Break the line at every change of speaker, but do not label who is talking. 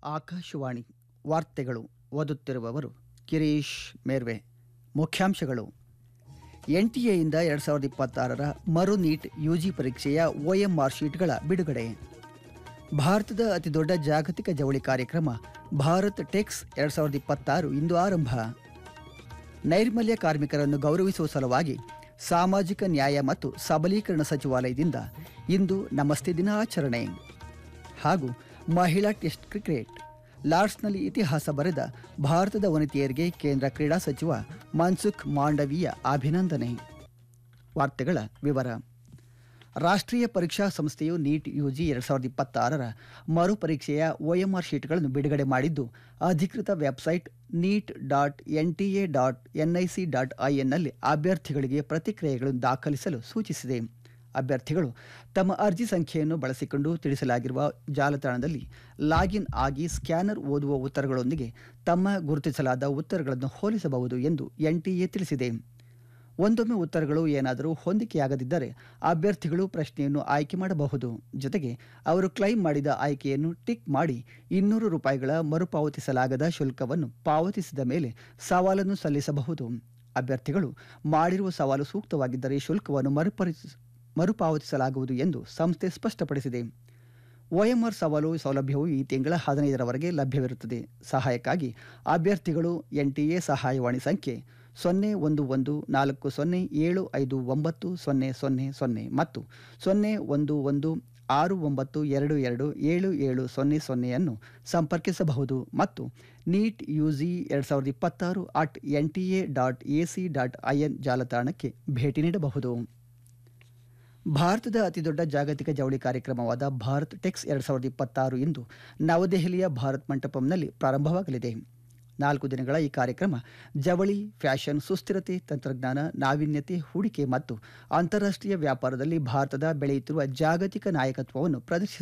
ಆಕಾಶವಾಣಿ ವಾರ್ತೆಗಳು ಓದುತ್ತಿರುವವರು ಗಿರೀಶ್ ಮೇರ್ವೆ ಮುಖ್ಯಾಂಶಗಳು ಎನ್ಟಿಎಯಿಂದ ಎರಡು ಸಾವಿರದ ಇಪ್ಪತ್ತಾರರ ಮರು ನೀಟ್ ಯುಜಿ ಪರೀಕ್ಷೆಯ ಒಎಂಆರ್ ಶೀಟ್ಗಳ ಬಿಡುಗಡೆ ಭಾರತದ ಅತಿದೊಡ್ಡ ಜಾಗತಿಕ ಜವಳಿ ಕಾರ್ಯಕ್ರಮ ಭಾರತ್ ಟೆಕ್ಸ್ ಎರಡು ಸಾವಿರದ ಇಪ್ಪತ್ತಾರು ಇಂದು ಆರಂಭ ನೈರ್ಮಲ್ಯ ಕಾರ್ಮಿಕರನ್ನು ಗೌರವಿಸುವ ಸಲುವಾಗಿ ಸಾಮಾಜಿಕ ನ್ಯಾಯ ಮತ್ತು ಸಬಲೀಕರಣ ಸಚಿವಾಲಯದಿಂದ ಇಂದು ನಮಸ್ತೆ ದಿನ ಆಚರಣೆ ಹಾಗೂ ಮಹಿಳಾ ಟೆಸ್ಟ್ ಕ್ರಿಕೆಟ್ ಲಾರ್ಡ್ಸ್ನಲ್ಲಿ ಇತಿಹಾಸ ಬರೆದ ಭಾರತದ ವನಿತೆಯರಿಗೆ ಕೇಂದ್ರ ಕ್ರೀಡಾ ಸಚಿವ ಮನ್ಸುಖ್ ಮಾಂಡವೀಯ ಅಭಿನಂದನೆ ವಾರ್ತೆಗಳ ವಿವರ ರಾಷ್ಟ್ರೀಯ ಪರೀಕ್ಷಾ ಸಂಸ್ಥೆಯು ನೀಟ್ ಯುಜಿ ಎರಡು ಸಾವಿರದ ಇಪ್ಪತ್ತಾರರ ಮರುಪರೀಕ್ಷೆಯ ಒಎಂಆರ್ ಶೀಟ್ಗಳನ್ನು ಬಿಡುಗಡೆ ಮಾಡಿದ್ದು ಅಧಿಕೃತ website NEET dot N T A dot N I C dot ಐಎನ್ನಲ್ಲಿ ಅಭ್ಯರ್ಥಿಗಳಿಗೆ ಪ್ರತಿಕ್ರಿಯೆಗಳನ್ನು ದಾಖಲಿಸಲು ಸೂಚಿಸಿದೆ ಅಭ್ಯರ್ಥಿಗಳು ತಮ್ಮ ಅರ್ಜಿ ಸಂಖ್ಯೆಯನ್ನು ಬಳಸಿಕೊಂಡು ತಿಳಿಸಲಾಗಿರುವ ಜಾಲತಾಣದಲ್ಲಿ ಲಾಗಿನ್ ಆಗಿ ಸ್ಕ್ಯಾನರ್ ಓದುವ ಉತ್ತರಗಳೊಂದಿಗೆ ತಮ್ಮ ಗುರುತಿಸಲಾದ ಉತ್ತರಗಳನ್ನು ಹೋಲಿಸಬಹುದು ಎಂದು ಎನ್ಟಿಎ ತಿಳಿಸಿದೆ ಒಂದೊಮ್ಮೆ ಉತ್ತರಗಳು ಏನಾದರೂ ಹೊಂದಿಕೆಯಾಗದಿದ್ದರೆ ಅಭ್ಯರ್ಥಿಗಳು ಪ್ರಶ್ನೆಯನ್ನು ಆಯ್ಕೆ ಮಾಡಬಹುದು ಜೊತೆಗೆ ಅವರು ಕ್ಲೈಮ್ ಮಾಡಿದ ಆಯ್ಕೆಯನ್ನು ಟಿಕ್ ಮಾಡಿ ಇನ್ನೂರು ರೂಪಾಯಿಗಳ ಮರುಪಾವತಿಸಲಾಗದ ಶುಲ್ಕವನ್ನು ಪಾವತಿಸಿದ ಮೇಲೆ ಸವಾಲನ್ನು ಸಲ್ಲಿಸಬಹುದು ಅಭ್ಯರ್ಥಿಗಳು ಮಾಡಿರುವ ಸವಾಲು ಸೂಕ್ತವಾಗಿದ್ದರೆ ಶುಲ್ಕವನ್ನು ಮರುಪರಿಸ ಮರುಪಾವತಿಸಲಾಗುವುದು ಎಂದು ಸಂಸ್ಥೆ ಸ್ಪಷ್ಟಪಡಿಸಿದೆ ಒಎಂಆರ್ ಸವಾಲು ಸೌಲಭ್ಯವು ಈ ತಿಂಗಳ ಹದಿನೈದರವರೆಗೆ ಲಭ್ಯವಿರುತ್ತದೆ ಸಹಾಯಕ್ಕಾಗಿ ಅಭ್ಯರ್ಥಿಗಳು ಎನ್ಟಿಎ ಸಹಾಯವಾಣಿ ಸಂಖ್ಯೆ ಸೊನ್ನೆ ಒಂದು ಒಂದು ನಾಲ್ಕು ಸೊನ್ನೆ ಏಳು ಐದು ಒಂಬತ್ತು ಸೊನ್ನೆ ಸೊನ್ನೆ ಸೊನ್ನೆ ಮತ್ತು ಸೊನ್ನೆ ಒಂದು ಒಂದು ಆರು ಒಂಬತ್ತು ಎರಡು ಎರಡು ಏಳು ಏಳು ಸೊನ್ನೆ ಸೊನ್ನೆಯನ್ನು ಸಂಪರ್ಕಿಸಬಹುದು ಮತ್ತು ನೀಟ್ ಯುಜಿ ಎರಡು ಸಾವಿರದ ಇಪ್ಪತ್ತಾರು at N T A dot A C dot I N ಜಾಲತಾಣಕ್ಕೆ ಭೇಟಿ ನೀಡಬಹುದು ಭಾರತದ ಅತಿದೊಡ್ಡ ಜಾಗತಿಕ ಜವಳಿ ಕಾರ್ಯಕ್ರಮವಾದ ಭಾರತ್ ಟೆಕ್ಸ್ ಎರಡು ಸಾವಿರದ ಇಪ್ಪತ್ತಾರು ಇಂದು ನವದೆಹಲಿಯ ಭಾರತ್ ಮಂಟಪಂನಲ್ಲಿ ಪ್ರಾರಂಭವಾಗಲಿದೆ ನಾಲ್ಕು ದಿನಗಳ ಈ ಕಾರ್ಯಕ್ರಮ ಜವಳಿ ಫ್ಯಾಷನ್ ಸುಸ್ಥಿರತೆ ತಂತ್ರಜ್ಞಾನ ನಾವೀನ್ಯತೆ ಹೂಡಿಕೆ ಮತ್ತು ಅಂತಾರಾಷ್ಟ್ರೀಯ ವ್ಯಾಪಾರದಲ್ಲಿ ಭಾರತದ ಬೆಳೆಯುತ್ತಿರುವ ಜಾಗತಿಕ ನಾಯಕತ್ವವನ್ನು ಪ್ರದರ್ಶಿಸ